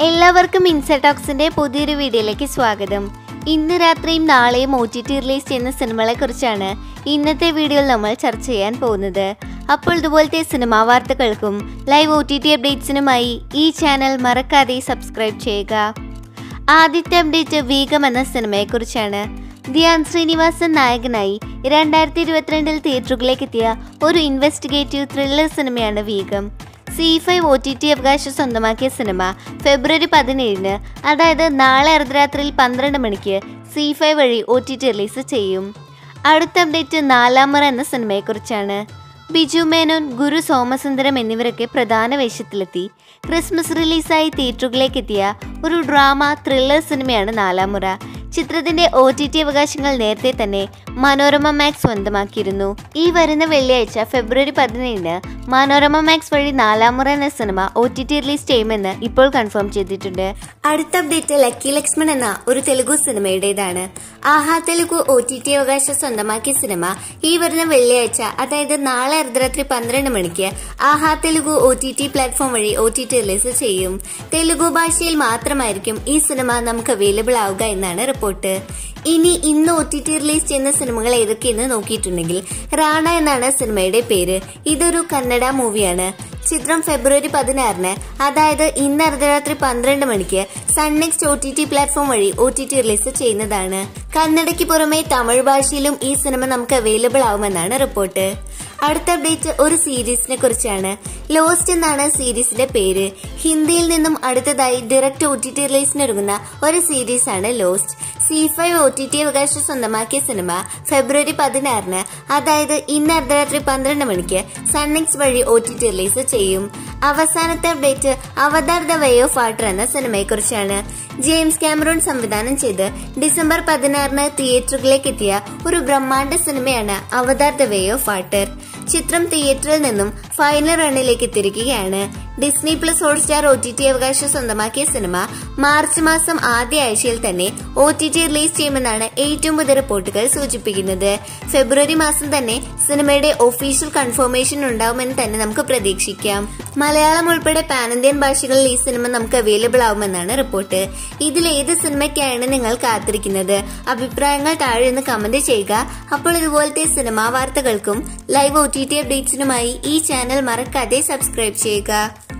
എല്ലാവർക്കും ഇൻസെടോക്സിന്റെ പുതിയൊരു വീഡിയോയിലേക്ക് സ്വാഗതം ഇന്ന് രാത്രിയും നാളെയും ഒ ടി ടി റിലീസ് ചെയ്യുന്ന സിനിമകളെ കുറിച്ചാണ് ഇന്നത്തെ വീഡിയോയിൽ നമ്മൾ ചർച്ച ചെയ്യാൻ പോകുന്നത് അപ്പോൾ ഇതുപോലത്തെ സിനിമാ വാർത്തകൾക്കും ലൈവ് ഒ ടി ടി അപ്ഡേറ്റ്സിനുമായി ഈ ചാനൽ മറക്കാതെ സബ്സ്ക്രൈബ് ചെയ്യുക ആദ്യത്തെ അപ്ഡേറ്റ് വീഗം എന്ന സിനിമയെക്കുറിച്ചാണ് ധ്യാൻ ശ്രീനിവാസൻ നായകനായി രണ്ടായിരത്തി ഇരുപത്തിരണ്ടിൽ തിയേറ്ററുകളിലേക്ക് എത്തിയ ഒരു ഇൻവെസ്റ്റിഗേറ്റീവ് ത്രില്ലർ സിനിമയാണ് വീഗം Zee five O T T അവകാശം സ്വന്തമാക്കിയ സിനിമ ഫെബ്രുവരി പതിനേഴിന് അതായത് നാളെ അർദ്ധരാത്രിയിൽ പന്ത്രണ്ട് മണിക്ക് സി ഫൈവ് വഴി ഒ ടി ടി റിലീസ് ചെയ്യും അടുത്ത അപ്ഡേറ്റ് നാലാമറ എന്ന സിനിമയെക്കുറിച്ചാണ് ബിജു മേനോൻ ഗുരു സോമസുന്ദരം എന്നിവരൊക്കെ പ്രധാന വേഷത്തിലെത്തി ക്രിസ്മസ് റിലീസായി തിയേറ്ററുകളിലേക്ക് എത്തിയ ഒരു ഡ്രാമ ത്രില്ലർ സിനിമയാണ് നാലാമുറ ചിത്രത്തിന്റെ ഒ ടി ടി അവകാശങ്ങൾ നേരത്തെ തന്നെ മനോരമ മാക്സ് സ്വന്തമാക്കിയിരുന്നു ഈ വരുന്ന വെള്ളിയാഴ്ച ഫെബ്രുവരി പതിനേഴിന് മനോരമ മാക്സ് വഴി നാലാമുറ എന്ന cinema O T T release ചെയ്യുമെന്ന് ഇപ്പോൾ കൺഫേം ചെയ്തിട്ടുണ്ട് അടുത്ത അപ്ഡേറ്റ് ലക്കി ലക്ഷ്മൺ എന്ന ഒരു തെലുഗു സിനിമയുടേതാണ് Aha Telugu O T T അവകാശം സ്വന്തമാക്കിയ സിനിമ ഈ വരുന്ന വെള്ളിയാഴ്ച അതായത് നാളെ അർദ്ധരാത്രി പന്ത്രണ്ട് മണിക്ക് Aha Telugu O T T platform വഴി ഒ ടി ടി റിലീസ് ചെയ്യും തെലുഗു ഭാഷയിൽ മാത്രമായിരിക്കും ഈ സിനിമ നമുക്ക് അവൈലബിൾ ആവുക എന്നാണ് റിപ്പോർട്ട് ഇനി ഇന്ന് ഒ ടി ടി റിലീസ് ചെയ്യുന്ന സിനിമകൾ ഏതൊക്കെയെന്ന് നോക്കിയിട്ടുണ്ടെങ്കിൽ റാണ എന്നാണ് സിനിമയുടെ പേര് ഇതൊരു കന്നഡ മൂവിയാണ് ചിത്രം ഫെബ്രുവരി പതിനാറിന് അതായത് ഇന്ന് അർദ്ധരാത്രി പന്ത്രണ്ട് മണിക്ക് Sun Next O T T platform വഴി ഒ ടി ടി റിലീസ് ചെയ്യുന്നതാണ് കന്നഡയ്ക്ക് പുറമെ തമിഴ് ഭാഷയിലും ഈ സിനിമ നമുക്ക് അവൈലബിൾ ആവുമെന്നാണ് റിപ്പോർട്ട് അടുത്ത അപ്ഡേറ്റ് ഒരു സീരീസിനെ കുറിച്ചാണ് ലോസ്റ്റ് എന്നാണ് സീരീസിന്റെ പേര് ഹിന്ദിയിൽ നിന്നും അടുത്തതായി ഡയറക്റ്റ് ഒ ടി ടി റിലീസിനൊരുങ്ങുന്ന ഒരു സീരീസ് ആണ് lost Zee five O T T അവകാശം സ്വന്തമാക്കിയ സിനിമ ഫെബ്രുവരി പതിനാറിന് അതായത് ഇന്ന് അർദ്ധരാത്രി പന്ത്രണ്ട് മണിക്ക് സൺനെക്സ് വഴി ഒ ടി ടി റിലീസ് ചെയ്യും അവസാനത്തെ update Avatar the way of water എന്ന സിനിമയെക്കുറിച്ചാണ് ജെയിംസ് ക്യാമറോൺ സംവിധാനം ചെയ്ത് ഡിസംബർ പതിനാറിന് തിയേറ്ററുകളിലേക്ക് എത്തിയ ഒരു ബ്രഹ്മാണ്ഡ സിനിമയാണ് Avatar the way of water ചിത്രം തിയേറ്ററിൽ നിന്നും ഫൈനൽ റണ്ണിലേക്ക് എത്തിയിരിക്കുകയാണ് Disney plus Hotstar O T T അവകാശം സ്വന്തമാക്കിയ സിനിമ മാർച്ച് മാസം ആദ്യ ആഴ്ചയിൽ തന്നെ ഒ ടി ടി റിലീസ് ചെയ്യുമെന്നാണ് ഏറ്റവും പുതിയ റിപ്പോർട്ടുകൾ സൂചിപ്പിക്കുന്നത് ഫെബ്രുവരി മാസം തന്നെ സിനിമയുടെ ഒഫീഷ്യൽ കൺഫർമേഷൻ ഉണ്ടാവുമെന്ന് തന്നെ നമുക്ക് പ്രതീക്ഷിക്കാം മലയാളം ഉൾപ്പെടെ പാൻ ഇന്ത്യൻ ഭാഷകളിൽ ഈ സിനിമ നമുക്ക് അവൈലബിൾ ആവുമെന്നാണ് റിപ്പോർട്ട് ഇതിൽ ഏത് സിനിമയ്ക്കാണ് നിങ്ങൾ കാത്തിരിക്കുന്നത് അഭിപ്രായങ്ങൾ താഴെ നിന്ന് കമന്റ് ചെയ്യുക അപ്പോൾ ഇതുപോലത്തെ സിനിമാ വാർത്തകൾക്കും ലൈവ് ഒ ടി ടി അപ്ഡേറ്റ്സിനുമായി ഈ ചാനൽ മറക്കാതെ സബ്സ്ക്രൈബ് ചെയ്യുക